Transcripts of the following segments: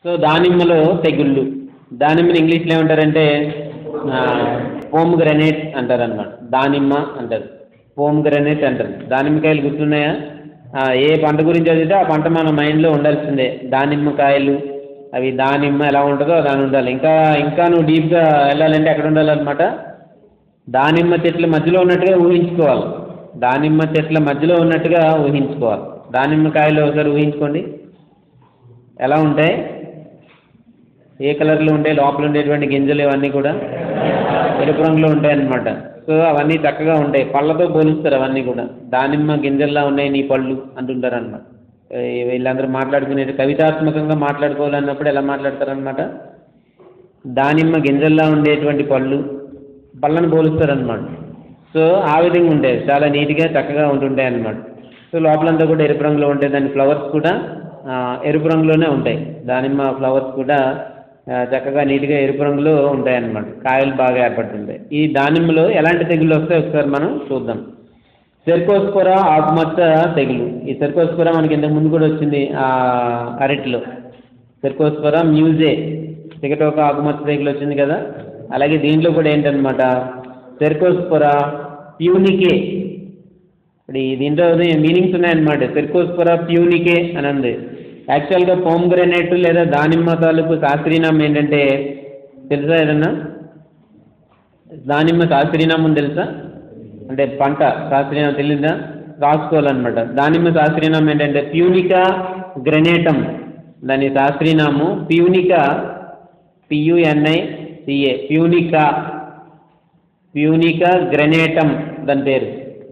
So దానిమ్మలో తెగుళ్ళు దానిమ్మని ఇంగ్లీష్లో ఏమంటారంటే పోమ్ గ్రనేట్ అంటారు అనమాట దానిమ్మ అంటారు పోమ్ గ్రనేట్ అంటారు దానిమ్మకాయలు గుర్తున్నాయా ఆ, ఏ పంట గురించి చదివితే ఆ పంట మన మైండ్లో ఉండాల్సిందే దానిమ్మకాయలు అవి దానిమ్మ ఎలా ఉంటుందో దాని ఉండాలి ఇంకా ఇంకా నువ్వు డీప్గా వెళ్ళాలంటే ఎక్కడ ఉండాలన్నమాట దానిమ్మ చెట్ల మధ్యలో ఉన్నట్టుగా ఊహించుకోవాలి దానిమ్మ చెట్ల మధ్యలో ఉన్నట్టుగా ఊహించుకోవాలి దానిమ్మకాయలు ఒకసారి ఊహించుకోండి ఎలా ఉంటాయి ఏ కలర్లో ఉంటాయి లోపల ఉండేటువంటి గింజలు ఇవన్నీ కూడా ఎరుపు రంగులో ఉంటాయి అన్నమాట సో అవన్నీ చక్కగా ఉంటాయి పళ్ళతో పోలుస్తారు అవన్నీ కూడా దానిమ్మ గింజల్లా ఉన్నాయి నీ పళ్ళు అంటుంటారు అనమాట వీళ్ళందరూ మాట్లాడుకునే కవితాత్మకంగా మాట్లాడుకోవాలన్నప్పుడు ఎలా మాట్లాడతారనమాట దానిమ్మ గింజల్లా ఉండేటువంటి పళ్ళు పళ్ళను పోలుస్తారనమాట సో ఆ విధంగా ఉంటాయి చాలా నీట్గా చక్కగా ఉంటుంటాయి అన్నమాట సో లోపలంతా కూడా ఎరుపు రంగులో ఉంటాయి దాని ఫ్లవర్స్ కూడా ఆ, ఎరుపు రంగులోనే ఉంటాయి దానిమ్మ ఫ్లవర్స్ కూడా ఆ, చక్కగా నీట్గా ఎరుపు రంగులో ఉంటాయి అన్నమాట కాయలు బాగా ఏర్పడుతుంటాయి ఈ దానిమ్మలో ఎలాంటి తెగుళ్ళు వస్తాయి ఒకసారి మనం చూద్దాం సెర్కోస్పొర ఆకుమచ్చ తెగులు ఈ సెర్కోస్పొర మనకి ఇంతకు ముందు కూడా వచ్చింది ఆ అరటిలో సెర్కోస్పొర మ్యూజే తికటోక ఆకుమచ్చ తెగులు వచ్చింది కదా అలాగే దీంట్లో కూడా ఏంటన్నమాట సెర్కోస్పొర ప్యూనికే ఇప్పుడు ఈ దీంట్లో మీనింగ్స్ ఉన్నాయన్నమాట సెర్కోస్పొర ప్యూనికే అని ఉంది యాక్చువల్గా పోమ్ గ్రెనేట్ లేదా దానిమ్మ తాలూకు శాస్త్రీనామం ఏంటంటే తెలుసా ఏదన్నా దానిమ్మ శాస్త్రీనామం తెలుసా అంటే పంట శాస్త్రీనామం తెలియదా రాసుకోవాలన్నమాట దానిమ్మ శాస్త్రీనామం ఏంటంటే ప్యూనికా గ్రెనేటం దాని శాస్త్రీనామం ప్యూనికా పియుఎన్ఐ సిఏ ప్యూనికా ప్యూనికా గ్రెనేటం దాని పేరు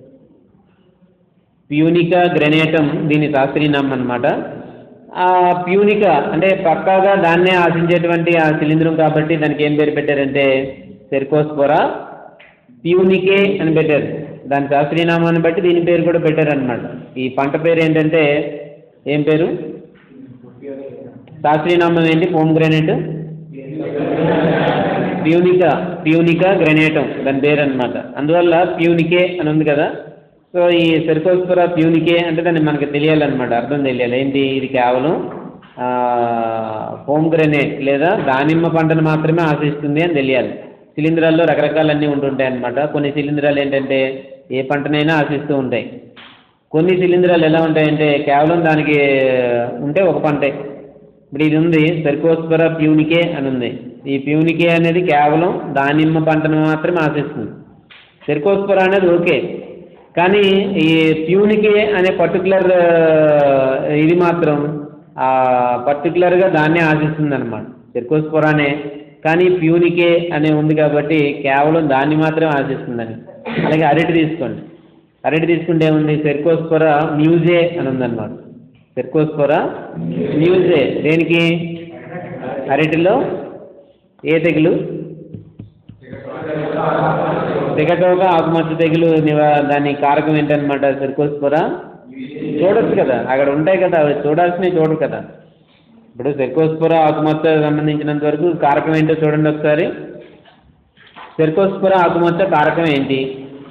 ప్యూనికా గ్రెనేటం దీని శాస్త్రీనామం అన్నమాట ఆ ప్యూనిక అంటే పక్కాగా దాన్నే ఆశించేటువంటి ఆ శిలీంధ్రం కాబట్టి దానికి ఏం పేరు పెట్టారంటే సెర్కోస్పోరా ప్యూనికే అని పెట్టారు దాని శాస్త్రీనామాన్ని బట్టి దీని పేరు కూడా పెట్టారనమాట ఈ పంట పేరు ఏంటంటే ఏం పేరు శాస్త్రీనామం ఏంటి పోమ్ గ్రానైట్ ప్యూనిక ప్యూనిక గ్రనేటం దాని పేరు అనమాట అందువల్ల ప్యూనికే అని ఉంది కదా సో ఈ సెర్కోస్పొర ప్యూనికే అంటే దాన్ని మనకి తెలియాలన్నమాట అర్థం తెలియాలి ఏంటి ఇది కేవలం హోమ్ గ్రెనేట్ లేదా దానిమ్మ పంటను మాత్రమే ఆశిస్తుంది అని తెలియాలి శిలీంధ్రాల్లో రకరకాలన్నీ ఉంటుంటాయి అన్నమాట కొన్ని శిలీంధ్రాలు ఏంటంటే ఏ పంటనైనా ఆశిస్తూ ఉంటాయి కొన్ని శిలీంధ్రాలు ఎలా ఉంటాయంటే కేవలం దానికి ఉంటే ఒక పంటే ఇప్పుడు ఇది ఉంది సెర్కోస్పర ప్యూనికే అని ఉంది ఈ ప్యూనికే అనేది కేవలం దానిమ్మ పంటను మాత్రమే ఆశిస్తుంది సెర్కోస్పర అనేది ఓకే కానీ ఈ ప్యూనికే అనే పర్టికులర్ ఇది మాత్రం పర్టికులర్గా దాన్నే ఆశిస్తుంది అనమాట సెర్కోస్పొరానే కానీ ప్యూనికే అనే ఉంది కాబట్టి కేవలం దాన్ని మాత్రమే ఆశిస్తుందని అలాగే అరటి తీసుకోండి అరటి తీసుకుంటే ఏముంది సెర్కోస్పొర మ్యూజే అని ఉందన్నమాట సెర్కోస్పొర మ్యూజే దేనికి అరటిలో ఏ తెగులు తెగటోగా ఆకుమచ్చ తెగులు నివా దాని కారకం ఏంటన్నమాట సెర్కోస్పొర చూడొచ్చు కదా అక్కడ ఉంటాయి కదా అవి చూడాల్సినవి చూడరు కదా ఇప్పుడు సెర్కోస్పొర ఆకుమచ్చ సంబంధించినంత వరకు కారకం ఏంటో చూడండి ఒకసారి సెర్కోస్పొర ఆకుమచ్చ కారకం ఏంటి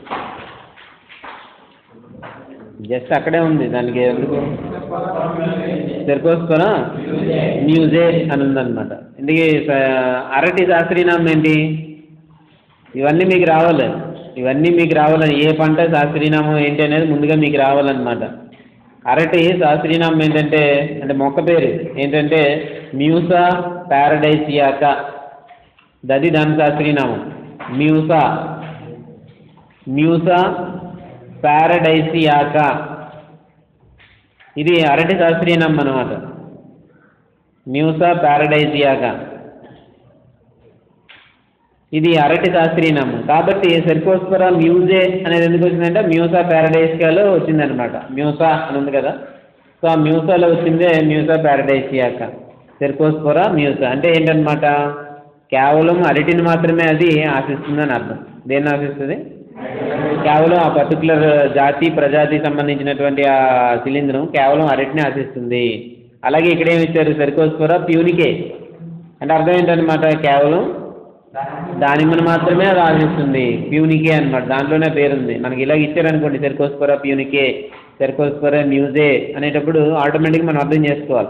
జస్ట్ అక్కడే ఉంది దానికి ఎందుకు సెర్కోస్పొర మ్యూజే అని ఉందన్నమాట ఇందుకే అరటి శాస్త్రీనామం ఏంటి ఇవన్నీ మీకు రావాలి ఇవన్నీ మీకు రావాలని ఏ పంట శాస్త్రీనామం ఏంటి అనేది ముందుగా మీకు రావాలన్నమాట అరటి శాస్త్రీనామం ఏంటంటే అంటే మొక్క పేరు ఏంటంటే మ్యూసా ప్యారడైసియాక దది దాని శాస్త్రీనామం మ్యూసా మ్యూసా ప్యారడైసియాక ఇది అరటి శాస్త్రీనామం అనమాట మ్యూసా ప్యారడైసియాక ఇది అరటి శాస్త్రీనామం కాబట్టి సెర్కోస్పర మ్యూజే అనేది ఎందుకు వచ్చిందంటే మ్యూసా ప్యారడైసియాలో వచ్చిందనమాట మ్యూసా అని ఉంది కదా సో ఆ మ్యూసాలో వచ్చిందే మ్యూసా ప్యారడైసియాక సెర్కోస్పొర మ్యూసా అంటే ఏంటనమాట కేవలం అరటిని మాత్రమే అది ఆశిస్తుందని అర్థం దేన్ని ఆశిస్తుంది కేవలం ఆ పర్టికులర్ జాతి ప్రజాతికి సంబంధించినటువంటి ఆ శిలీంధ్రం కేవలం అరటిని ఆశిస్తుంది అలాగే ఇక్కడ ఏమి ఇచ్చారు సెర్కోస్పొర ప్యూనికే అంటే అర్థం ఏంటనమాట కేవలం దానిమ్మను మాత్రమే అది ఆశిస్తుంది ప్యూనికే అనమాట దాంట్లోనే పేరుంది మనకి ఇలాగ ఇచ్చారనుకోండి సెర్కోస్పొర ప్యూనికే సెర్కోస్పొర మ్యూజే అనేటప్పుడు ఆటోమేటిక్గా మనం అర్థం చేసుకోవాలి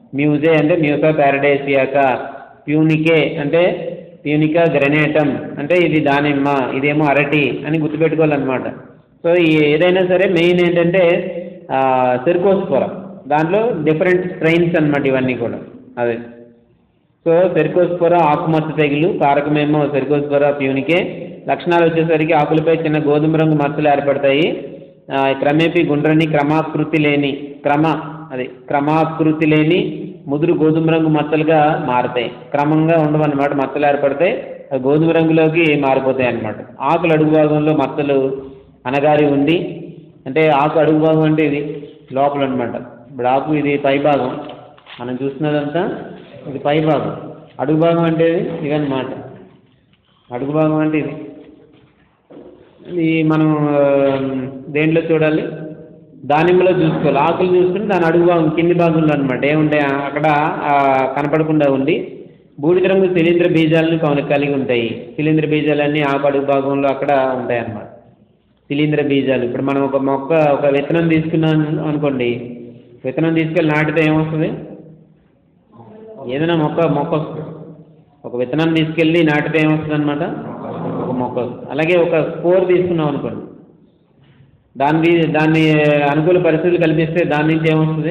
మ్యూజే అంటే మ్యూసా ప్యారడైసియాక ప్యూనికే అంటే ప్యూనికా గ్రనేటం అంటే ఇది దానిమ్మ ఇదేమో అరటి అని గుర్తుపెట్టుకోవాలన్నమాట సో ఈ ఏదైనా సరే మెయిన్ ఏంటంటే సెర్కోస్పోర దాంట్లో డిఫరెంట్ స్ట్రెయిన్స్ అన్నమాట ఇవన్నీ కూడా అదే సో సెర్కోస్పోర ఆకుమచ్చ తెగులు కారకమేమో సెర్కోస్పోర ప్యూనికే లక్షణాలు వచ్చేసరికి ఆకులపై చిన్న గోధుమ రంగు మచ్చలు ఏర్పడతాయి ఆ, క్రమేపీ గుండ్రని క్రమాకృతి లేని క్రమ అది క్రమాకృతి లేని ముదురు గోధుమ రంగు మచ్చలుగా మారతాయి క్రమంగా ఉండవన్నమాట మచ్చలు ఏర్పడతాయి అవి గోధుమ రంగులోకి మారిపోతాయి అన్నమాట ఆకుల అడుగు భాగంలో మచ్చలు అనగారి ఉండి అంటే ఆకు అడుగు భాగం అంటే ఇది లోపల అనమాట ఇప్పుడు ఆకు ఇది పై భాగం మనం చూస్తున్నదంతా ఇది పై భాగం అడుగు భాగం అంటే ఇది ఇదన్నమాట అడుగు భాగం అంటే ఇది ఇది మనం ఆ, దేంట్లో చూడాలి దానిమ్మలో చూసుకోవాలి ఆకులు చూసుకుని దాని అడుగు భాగం కింది భాగంలో అనమాట ఏముంటాయి అక్కడ ఆ, కనపడకుండా ఉండి బూడిద రంగు శిలీంద్ర బీజాలను కౌన- కలిగి ఉంటాయి శిలీంద్ర బీజాలన్నీ ఆకు అడుగు భాగంలో అక్కడ ఉంటాయి అన్నమాట శిలీంద్ర బీజాలు ఇప్పుడు మనం ఒక మొక్క ఒక విత్తనం తీసుకున్నాం అనుకోండి విత్తనం తీసుకెళ్ళి నాటితే ఏమొస్తుంది ఏదైనా మొక్క మొక్క వస్తుంది ఒక విత్తనం తీసుకెళ్ళి నాటితే ఏమొస్తుంది అనమాట ఒక మొక్క వస్తుంది అలాగే ఒక స్కోర్ తీసుకున్నాం అనుకోండి దాన్ని దాన్ని అనుకూల పరిస్థితులు కల్పిస్తే దాని నుంచి ఏమొస్తుంది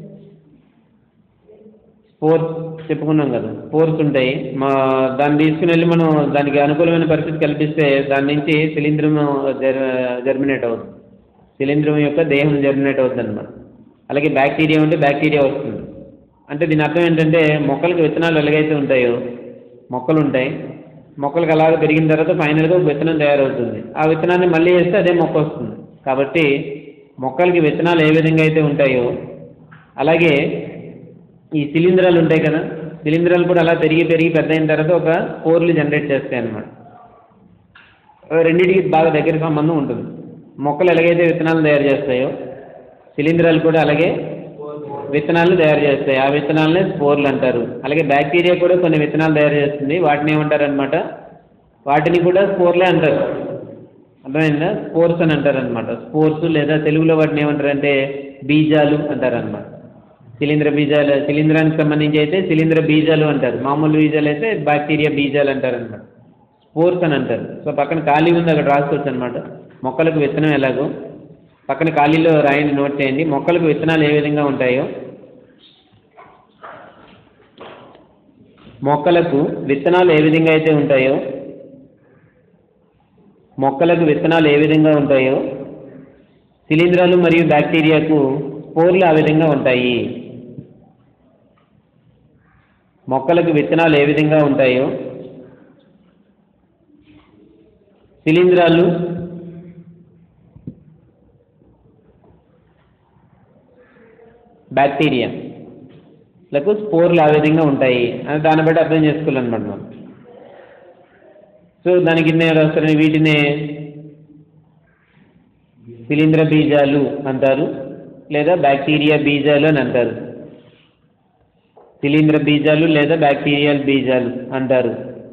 స్పోర్ట్స్ చెప్పుకున్నాం కదా స్పోర్ట్స్ ఉంటాయి మా దాన్ని తీసుకుని వెళ్ళి మనం దానికి అనుకూలమైన పరిస్థితి కల్పిస్తే దాని నుంచి శిలీంద్రం జర్ జర్మినేట్ అవుతుంది శిలీంద్రం యొక్క దేహం జర్మినేట్ అవుతుంది అనమాట అలాగే బ్యాక్టీరియా ఉంటే బ్యాక్టీరియా వస్తుంది అంటే దీని అర్థం ఏంటంటే మొక్కలకు విత్తనాలు ఎలాగైతే ఉంటాయో మొక్కలు ఉంటాయి మొక్కలకు అలాగ పెరిగిన తర్వాత ఫైనల్గా ఒక విత్తనం తయారవుతుంది ఆ విత్తనాన్ని మళ్ళీ వేస్తే అదే మొక్క వస్తుంది కాబట్టి మొక్కలకి విత్తనాలు ఏ విధంగా అయితే ఉంటాయో అలాగే ఈ శిలీంధ్రాలు ఉంటాయి కదా శిలీంధ్రాలు కూడా అలా పెరిగి పెరిగి పెద్ద అయిన తర్వాత ఒక స్పోర్లు జనరేట్ చేస్తాయి అన్నమాట అవి రెండింటికి బాగా దగ్గర సంబంధం ఉంటుంది మొక్కలు ఎలాగైతే విత్తనాలు తయారు చేస్తాయో శిలీంధ్రాలు కూడా అలాగే విత్తనాలను తయారు చేస్తాయి ఆ విత్తనాలనే స్పోర్లు అంటారు అలాగే బ్యాక్టీరియా కూడా కొన్ని విత్తనాలు తయారు చేస్తుంది వాటిని ఏమంటారు అనమాట వాటిని కూడా స్పోర్లే అంటారు అర్థమైందా స్పోర్స్ అని అంటారు అనమాట స్పోర్స్ లేదా తెలుగులో వాటిని ఏమంటారు అంటే బీజాలు అంటారు అనమాట శిలీంద్ర బీజాలు శిలీంధ్రానికి సంబంధించి అయితే శిలీంద్ర బీజాలు అంటారు మామూలు బీజాలు అయితే బ్యాక్టీరియా బీజాలు అంటారు అనమాట స్పోర్స్ అని అంటారు సో పక్కన ఖాళీ ఉంది అక్కడ రాసుకోవచ్చు అనమాట మొక్కలకు విత్తనం ఎలాగో పక్కన ఖాళీలో రాయండి నోట్ చేయండి మొక్కలకు విత్తనాలు ఏ విధంగా ఉంటాయో మొక్కలకు విత్తనాలు ఏ విధంగా అయితే ఉంటాయో మొక్కలకు విత్తనాలు ఏ విధంగా ఉంటాయో శిలీంధ్రాలు మరియు బ్యాక్టీరియాకు స్పోర్లు ఆ విధంగా ఉంటాయి మొక్కలకు విత్తనాలు ఏ విధంగా ఉంటాయో శిలీంధ్రాలు బ్యాక్టీరియా లకు స్పోర్లు ఆ విధంగా ఉంటాయి అని దాన్ని బట్టి అర్థం చేసుకోవాలన్నమాట మనం సో దాని కింద వస్తున్న వీటిని శిలీంద్ర బీజాలు అంటారు లేదా బ్యాక్టీరియా బీజాలు అని అంటారు శిలీంద్ర బీజాలు లేదా బ్యాక్టీరియల్ బీజాలు అంటారు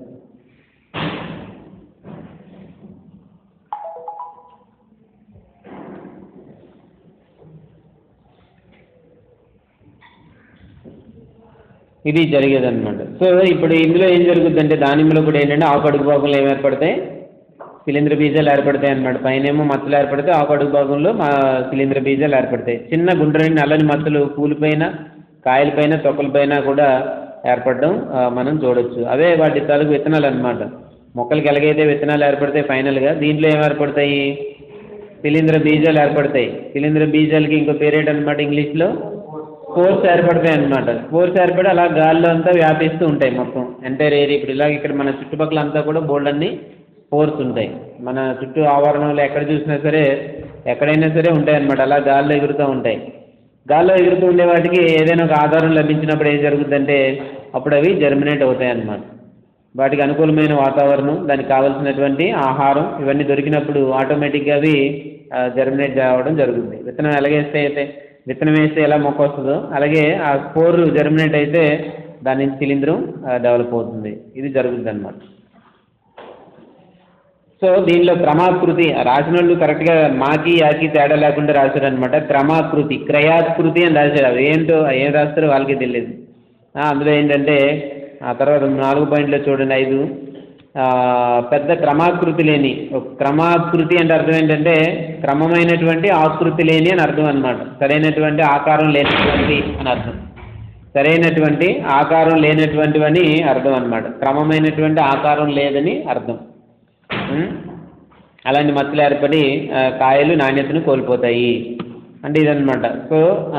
ఇది జరిగేదన్నమాట సో ఇప్పుడు ఇందులో ఏం జరుగుతుందంటే దానిమ్మలో కూడా ఏంటంటే ఆకు అడుగు భాగంలో ఏం ఏర్పడతాయి శిలీంద్ర బీజాలు ఏర్పడతాయి అన్నమాట పైనేమో మచ్చలు ఏర్పడితే ఆకు అడుగు భాగంలో మా శిలీంద్ర బీజాలు ఏర్పడతాయి చిన్న గుండ్రని నల్లని మచ్చలు పూలపైన కాయలపైన తొక్కలపైన కూడా ఏర్పడడం ఆ, మనం చూడొచ్చు అవే వాటి తాలూకు విత్తనాలు అన్నమాట మొక్కలకి ఎలాగైతే విత్తనాలు ఏర్పడతాయి ఫైనల్గా దీంట్లో ఏం ఏర్పడతాయి శిలీంద్ర బీజాలు ఏర్పడతాయి శిలీంద్ర బీజాలకి ఇంకో పేరేట్ అనమాట ఇంగ్లీష్లో స్పోర్స్ ఏర్పడతాయి అన్నమాట స్పోర్స్ ఏర్పడి అలా గాల్లో అంతా వ్యాపిస్తూ ఉంటాయి మొత్తం ఎంటైర్ ఏరియా ఇప్పుడు ఇలాగ ఇక్కడ మన చుట్టుపక్కల అంతా కూడా బోల్డ్ అన్ని స్పోర్స్ ఉంటాయి మన చుట్టూ ఆవరణంలో ఎక్కడ చూసినా సరే ఎక్కడైనా సరే ఉంటాయి అన్నమాట అలా గాల్లో ఎగురుతూ ఉంటాయి గాల్లో ఎగురుతూ ఉండే వాటికి ఏదైనా ఒక ఆధారం లభించినప్పుడు ఏం జరుగుతుందంటే అప్పుడు అవి జర్మినేట్ అవుతాయి అన్నమాట వాటికి అనుకూలమైన వాతావరణం దానికి కావాల్సినటువంటి ఆహారం ఇవన్నీ దొరికినప్పుడు ఆటోమేటిక్గా అవి జర్మినేట్ కావడం జరుగుతుంది విత్తనం ఎలాగేస్తే అయితే విత్తనం వేస్తే ఎలా మొక్క వస్తుందో అలాగే ఆ స్పోర్ జర్మినేట్ అయితే దాని నుంచి శిలీంధ్రం డెవలప్ అవుతుంది ఇది జరుగుతుంది అనమాట సో దీనిలో క్రమాకృతి రాసిన వాళ్ళు కరెక్ట్గా మాకి యాకి తేడా లేకుండా రాశారు అనమాట క్రమాకృతి క్రయాకృతి అని రాశారు అవి ఏంటో ఏం రాస్తారో వాళ్ళకి తెలియదు ఆ, అందులో ఏంటంటే ఆ తర్వాత నాలుగు పాయింట్లో చూడండి ఐదు ఆ, పెద్ద క్రమాకృతి లేని ఒక క్రమాకృతి అంటే అర్థం ఏంటంటే క్రమమైనటువంటి ఆకృతి లేని అని అర్థం అనమాట సరైనటువంటి ఆకారం లేనటువంటి అని అర్థం సరైనటువంటి ఆకారం లేనటువంటివని అర్థం అనమాట క్రమమైనటువంటి ఆకారం లేదని అర్థం ఉం? అలాంటి మచ్చలు ఏర్పడి ఆ, కాయలు నాణ్యతను కోల్పోతాయి అంటే ఇదనమాట సో ఆ,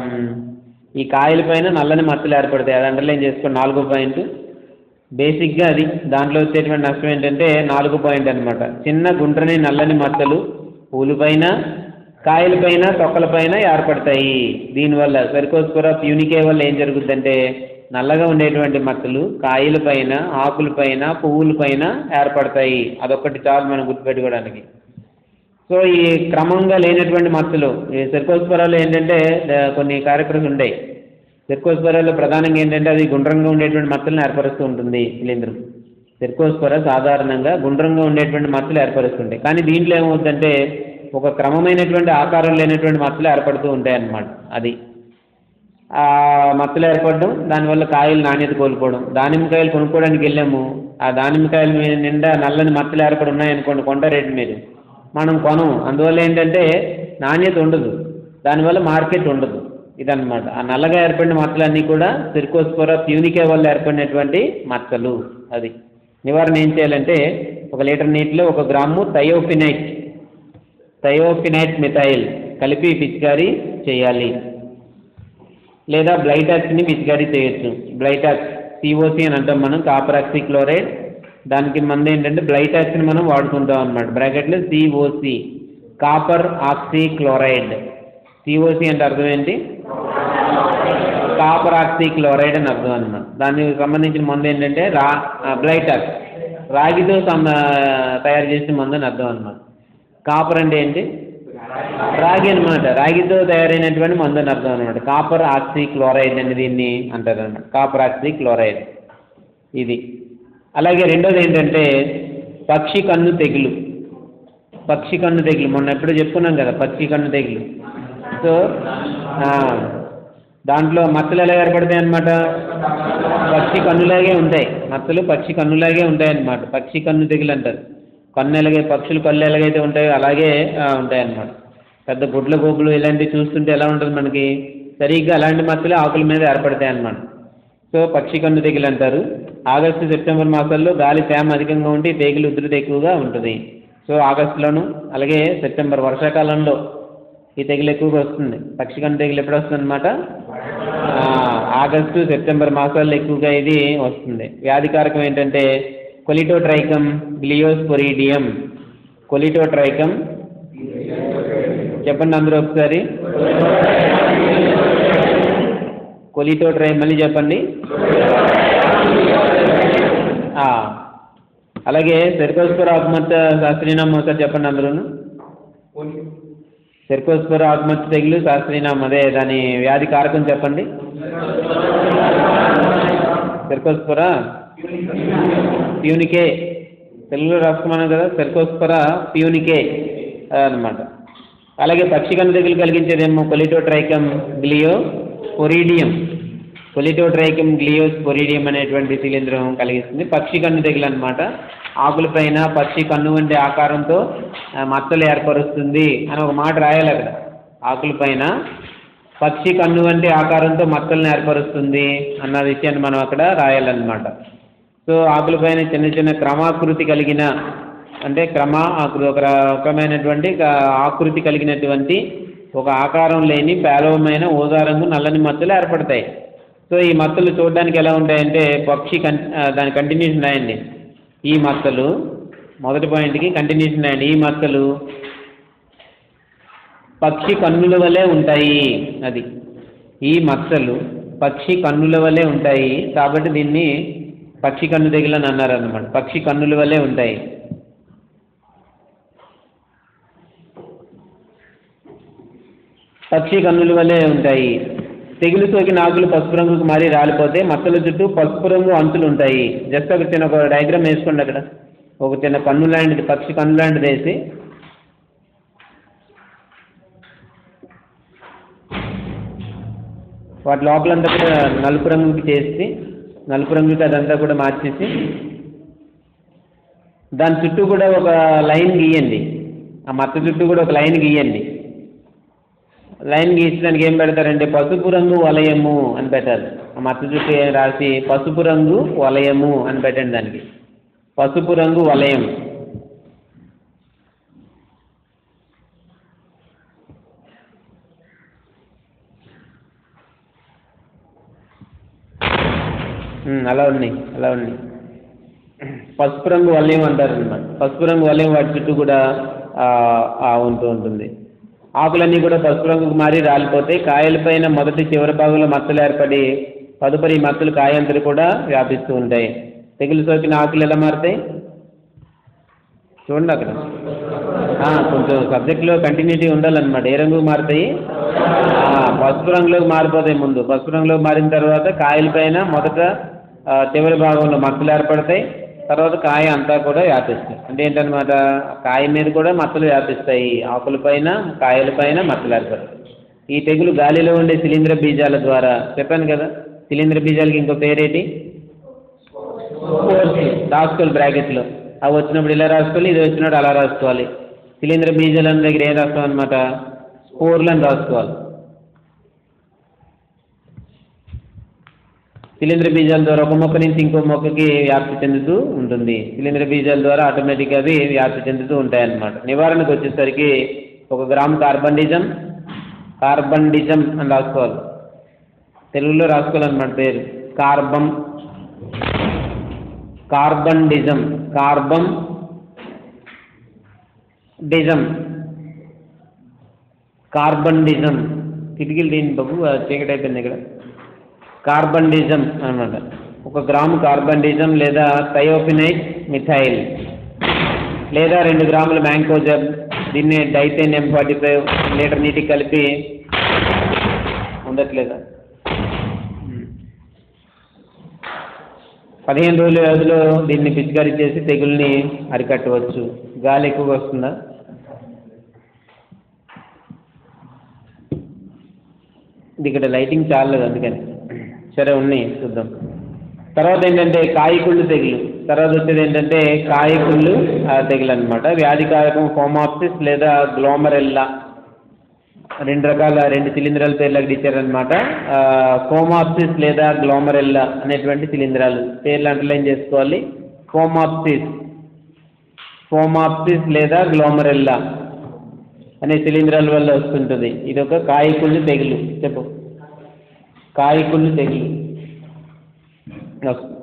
ఈ కాయల పైన నల్లని మచ్చలు ఏర్పడతాయి అది అండర్లైన్ చేసుకోండి నాలుగో పాయింట్ బేసిక్గా అది దాంట్లో వచ్చేటువంటి నష్టం ఏంటంటే నాలుగు పాయింట్ అనమాట చిన్న గుండ్రని నల్లని మచ్చలు పూలపైన కాయలపైన తొక్కలపైన ఏర్పడతాయి దీనివల్ల సరికోస్పుర ప్యూనికే వల్ల ఏం జరుగుతుందంటే నల్లగా ఉండేటువంటి మచ్చలు కాయలపైన ఆకులపైన పువ్వులపైన ఏర్పడతాయి అదొక్కటి చాలు మనం గుర్తుపెట్టుకోవడానికి సో ఈ క్రమంగా లేనటువంటి మచ్చలు ఈ సెర్కోస్పరాలు ఏంటంటే ఆ, కొన్ని కార్యక్రమాలు ఉంటాయి సెర్కోస్పరాల్లో ప్రధానంగా ఏంటంటే అది గుండ్రంగా ఉండేటువంటి మచ్చలను ఏర్పరుస్తూ ఉంటుంది శిలీంధ్రం సెర్కోస్పర సాధారణంగా గుండ్రంగా ఉండేటువంటి మచ్చలు ఏర్పరుస్తుంటాయి కానీ దీంట్లో ఏమవుతుందంటే ఒక క్రమమైనటువంటి ఆకారం లేనటువంటి మచ్చలు ఏర్పడుతూ ఉంటాయి అన్నమాట అది ఆ మచ్చలు ఏర్పడడం దానివల్ల కాయలు నాణ్యత కోల్పోవడం దానిమ్మకాయలు కొనుక్కోవడానికి వెళ్ళాము ఆ దానిమ్మకాయల మీద నిండా నల్లని మచ్చలు ఏర్పడి ఉన్నాయనుకోండి కొంట రేటు మీరు మనం కొనం అందువల్ల ఏంటంటే నాణ్యత ఉండదు దానివల్ల మార్కెట్ ఉండదు ఇదన్నమాట ఆ నల్లగా ఏర్పడిన మచ్చలన్నీ కూడా సిర్కోస్పోరా ప్యూనికే వల్ల ఏర్పడినటువంటి మచ్చలు అది నివారణ ఏం చేయాలంటే ఒక లీటర్ నీటిలో ఒక గ్రాము థయోఫినైట్ థయోఫినైట్ మిథైల్ కలిపి పిచికారీ చేయాలి లేదా బ్లైటాక్స్ని పిచికారీ చేయొచ్చు బ్లైటాక్స్ సిఓసి అని అంటాం మనం కాపరాక్సి క్లోరైడ్ దానికి మంది ఏంటంటే బ్లైటాక్స్ని మనం వాడుకుంటాం అనమాట బ్రాకెట్లో COC copper oxychloride COC అంటే అర్థం ఏంటి కాపర్ ఆక్సీ క్లోరైడ్ అని అర్థం అనమాట దానికి సంబంధించిన మందు ఏంటంటే రా బ్లైటాక్స్ రాగితో సం తయారు చేసిన మందు అని అర్థం అనమాట కాపర్ అంటే ఏంటి రాగి అనమాట రాగితో తయారైనటువంటి మందు అని అర్థం అనమాట కాపర్ ఆక్సీ క్లోరైడ్ అని దీన్ని అంటారు అనమాట కాపర్ ఆక్సీ క్లోరైడ్ ఇది అలాగే రెండోది ఏంటంటే పక్షి కన్ను తెగులు పక్షి కన్ను తెగులు మొన్న ఎప్పుడు చెప్పుకున్నాం కదా పక్షి కన్ను తెగులు సో ఆ, దాంట్లో మచ్చలు ఎలా ఏర్పడతాయి అన్నమాట పక్షి కన్నులాగే ఉంటాయి మచ్చలు పక్షి కన్నులాగే ఉంటాయి అన్నమాట పక్షి కన్ను తెగులు అంటారు కన్ను ఎలాగే పక్షులు కళ్ళు ఎలాగైతే ఉంటాయో అలాగే ఆ, ఉంటాయి అన్నమాట పెద్ద గుడ్ల గోపులు ఇలాంటివి చూస్తుంటే ఎలా ఉంటుంది మనకి సరిగ్గా అలాంటి మచ్చలు ఆకుల మీద ఏర్పడతాయి అన్నమాట సో పక్షి కన్ను తెగులు అంటారు ఆగస్టు సెప్టెంబర్ మాసాల్లో గాలి తేమ అధికంగా ఉండి తెగులు ఉధృతి ఎక్కువగా ఉంటుంది సో ఆగస్టులోను అలాగే సెప్టెంబర్ వర్షాకాలంలో ఈ తెగులు ఎక్కువగా వస్తుంది పక్షి కన్ను తెగులు ఎప్పుడు వస్తుంది అనమాట ఆగస్టు సెప్టెంబర్ మాసాల్లో ఎక్కువగా ఇది వస్తుంది వ్యాధికారకం ఏంటంటే కొలిటోట్రైకమ్ గ్లియోస్పొరీడియం కొలిటోట్రైకమ్ చెప్పండి అందరూ ఒకసారి కొలిటోట్రై మళ్ళీ చెప్పండి ఆ, అలాగే సెర్కోస్పర్ ఆత్మహత్య శాస్త్రీనామం ఒకసారి చెప్పండి అందరూ సెర్కోస్పర్ ఆత్మహత్య తెగులు శాస్త్రీనామం అదే దాని వ్యాధి కారకం చెప్పండి సెర్కోస్పర ప్యూనికే తెలుగులో రాసుకున్నాను కదా సెర్కోస్పర ప్యూనికే అదనమాట అలాగే పక్షికణ తెగులు కలిగించేదేమో కొలిటోట్రైకమ్ గ్లియో పొరీడియం కొలిటోట్రైకం గ్లియోస్ పొరీడియం అనేటువంటి శిలీంధ్రం కలిగిస్తుంది పక్షి కన్ను తెగులు అనమాట ఆకులపైన పక్షి కన్ను వంటి ఆకారంతో ఆ, మచ్చలు ఏర్పరుస్తుంది అని ఒక మాట రాయాలి అక్కడ ఆకులపైన పక్షి కన్ను వంటి ఆకారంతో మచ్చలను ఏర్పరుస్తుంది అన్న విషయాన్ని మనం అక్కడ రాయాలన్నమాట సో ఆకులపైన చిన్న చిన్న క్రమాకృతి కలిగిన అంటే క్రమ ఆకృతి ఒక రకమైనటువంటి క- ఆకృతి కలిగినటువంటి ఒక ఆకారం లేని పేలవమైన ఊదా రంగు నల్లని మచ్చలు ఏర్పడతాయి సో ఈ మచ్చలు చూడడానికి ఎలా ఉంటాయంటే పక్షి కన్ ఆ, దాని కంటిన్యూషన్ రాయండి ఈ మచ్చలు మొదటి పాయింట్కి కంటిన్యూషన్ రాయండి ఈ మచ్చలు పక్షి కన్నుల వలె ఉంటాయి అది ఈ మచ్చలు పక్షి కన్నుల వలె ఉంటాయి కాబట్టి దీన్ని పక్షి కన్ను తెగులని అన్నారు అన్నమాట పక్షి కన్నుల వలె ఉంటాయి పక్షి కన్నుల వలె ఉంటాయి తెగులు సోకిన ఆకులు పసుపు రంగుకు మారి రాలిపోతే మచ్చల చుట్టూ పసుపు రంగు అంచులు ఉంటాయి జస్ట్ ఒక చిన్న ఒక డయాగ్రామ్ వేసుకోండి అక్కడ ఒక చిన్న కన్ను లాంటిది పక్షి కన్ను లాంటిది వేసి వాటి లోపలంతా కూడా నలుపు రంగుకి చేసి నలుపు రంగుకి అదంతా కూడా మార్చేసి దాని చుట్టూ కూడా ఒక లైన్ గీయండి ఆ మచ్చ చుట్టూ కూడా ఒక లైన్ గీయండి లైన్ గీసడానికి ఏం పెడతారంటే పసుపు రంగు వలయము అని పెట్టాలి ఆ మచ్చ చుట్టూ ఏం రాసి పసుపు రంగు వలయము అని పెట్టండి దానికి పసుపు రంగు వలయం ఉమ్, అలా ఉన్నాయి అలా ఉన్నాయి పసుపు రంగు వలయం అంటారు అనమాట పసుపు రంగు వలయం వాటి చుట్టూ కూడా ఆ, ఆ ఉంటూ ఉంటుంది ఆకులన్నీ కూడా పసుపు రంగుకు మారి రాలిపోతాయి కాయలపైన మొదటి చివరి భాగంలో మచ్చలు ఏర్పడి తదుపరి ఈ మచ్చలు కాయంతలు కూడా వ్యాపిస్తూ ఉంటాయి తెగులు సోకిన ఆకులు ఎలా మారుతాయి చూడండి అక్కడ ఆ, కొంచెం సబ్జెక్ట్లో కంటిన్యూటీ ఉండాలన్నమాట ఏ రంగుకు మారుతాయి ఆ, పసుపు రంగులోకి మారిపోతాయి ముందు పసుపు రంగులోకి మారిన తర్వాత కాయలపైన మొదట ఆ, చివరి భాగంలో మచ్చలు ఏర్పడతాయి తర్వాత కాయ అంతా కూడా వ్యాపిస్తాయి అంటే ఏంటన్నమాట కాయ మీద కూడా మచ్చలు వ్యాపిస్తాయి ఆకులపైన కాయలపైన మచ్చలు ఏర్పడతాయి ఈ తెగులు గాలిలో ఉండే శిలీంద్ర బీజాల ద్వారా చెప్పాను కదా శిలీంద్ర బీజాలకి ఇంకో పేరేటి రాసుకోవాలి బ్రాకెట్లో అవి వచ్చినప్పుడు ఇలా రాసుకోవాలి ఇది వచ్చినప్పుడు అలా రాసుకోవాలి శిలీంద్ర బీజాల దగ్గర ఏం రాస్తాం అనమాట స్పోర్లు అని రాసుకోవాలి శిలీంద్ర బీజాల ద్వారా ఒక మొక్క నుంచి ఇంకో మొక్కకి వ్యాప్తి చెందుతూ ఉంటుంది శిలీంద్ర బీజాల ద్వారా ఆటోమేటిక్గా అవి వ్యాప్తి చెందుతూ ఉంటాయన్నమాట నివారణకు వచ్చేసరికి ఒక గ్రామ్ కార్బండిజం కార్బండిజం అని రాసుకోవాలి తెలుగులో రాసుకోవాలన్నమాట పేరు కార్బం కార్బండిజం కార్బం డిజం కార్బండిజం కిటికీలు దీని బాబు ఆ చీకటి అయిపోయింది ఇక్కడ కార్బండిజం అన్నమాట ఒక గ్రాము కార్బండిజం లేదా థయోఫినైట్ మిథైల్ లేదా రెండు గ్రాముల మ్యాంకోజబ్ దీన్ని Dithane M forty five litre నీటికి కలిపి ఉండట్లేదా పదిహేను రోజుల వ్యవధిలో దీన్ని పిచికారీ చేసి తెగుల్ని అరికట్టవచ్చు గాలి ఎక్కువగా వస్తుందా ఇది ఇక్కడ లైటింగ్ చాలలేదు అందుకని సరే ఉన్నాయి చూద్దాం తర్వాత ఏంటంటే కాయకుళ్ళు తెగులు తర్వాత వచ్చేది ఏంటంటే కాయకుళ్ళు ఆ, తెగులు అనమాట వ్యాధికారకం ఫోమాప్సిస్ లేదా గ్లోమరెల్లా రెండు రకాల రెండు శిలీంధ్రాల పేర్లకు ఇచ్చారనమాట ఫోమాప్సిస్ లేదా గ్లోమరెల్లా అనేటువంటి శిలీంధ్రాలు పేర్లు అండర్లైన్ చేసుకోవాలి ఫోమాప్సిస్ ఫోమాప్సిస్ లేదా గ్లోమరెల్లా అనే శిలీంధ్రాల వల్ల వస్తుంటుంది ఇది ఒక కాయకుళ్ళు తెగులు చెప్పు కాయకుళ్ళు తెగులు వస్తుంది